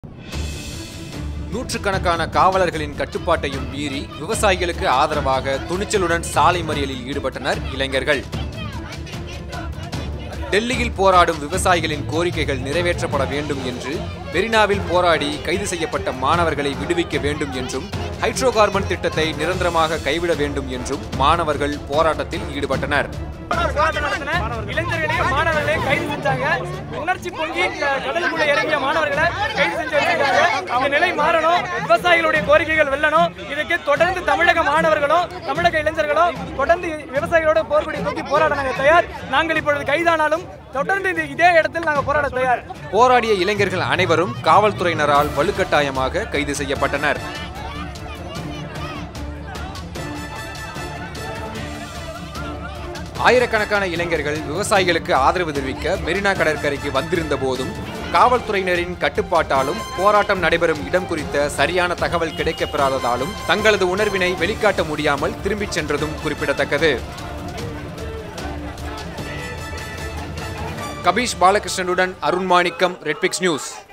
நூற்றுக்கணக்கான காவலர்களின் கட்டுப்பாட்டையும் மீறி விவசாயிகளுக்கு ஆதரவாக துணிச்சலுடன் சாலை மறியலில் ஈடுபட்டனர் இளைஞர்கள் டெல்லியில் போராடும் விவசாயிகளின் கோரிக்கைகள் நிறைவேற்றப்பட வேண்டும் என்று மெரினாவில் போராடி கைது செய்யப்பட்ட மாணவர்களை விடுவிக்க வேண்டும் என்றும் ஹைட்ரோ கார்பன் திட்டத்தை நிரந்தரமாக கைவிட வேண்டும் என்றும் மாணவர்கள் போராட்டத்தில் ஈடுபட்டனர் போராட்டம் நடத்தின இளைஞர்களையும் மாணவர்களையும் கைது செஞ்சாங்க உணர்ச்சி பொங்கி க- கடலுக்குள்ள இறங்கிய மாணவர்களை கைது செஞ்சு வச்சிருக்காங்க இந்த நிலை மாறணும் விவசாயிகளுடைய கோரிக்கைகள் வெல்லணும் இதுக்கு தொடர்ந்து தமிழக மாணவர்களும் தமிழக இளைஞர்களும் தொடர்ந்து விவசாயிகளோட போர்க்கொடி தூக்கி போராட நாங்கள் தயார் நாங்கள் இப்பொழுது கைதானாலும் தொடர்ந்து இந்த இதே இடத்தில் நாங்கள் போராட தயார் போராடிய இளைஞர்கள் அனைவரும் காவல்துறையினரால் வலுக்கட்டாயமாக கைது செய்யப்பட்டனர் ஆயிரக்கணக்கான இளைஞர்கள் விவசாயிகளுக்கு ஆதரவு தெரிவிக்க மெரினா கடற்கரைக்கு வந்திருந்த போதும் காவல்துறையினரின் கட்டுப்பாட்டாலும் போராட்டம் நடைபெறும் இடம் குறித்த சரியான தகவல் கிடைக்கப்பெறாததாலும் தங்களது உணர்வினை வெளிக்காட்ட முடியாமல் திரும்பிச் சென்றதும் குறிப்பிடத்தக்கது கபீஷ் பாலகிருஷ்ணனுடன் அருண்மாணிக்கம் ரெட்பிக்ஸ் நியூஸ்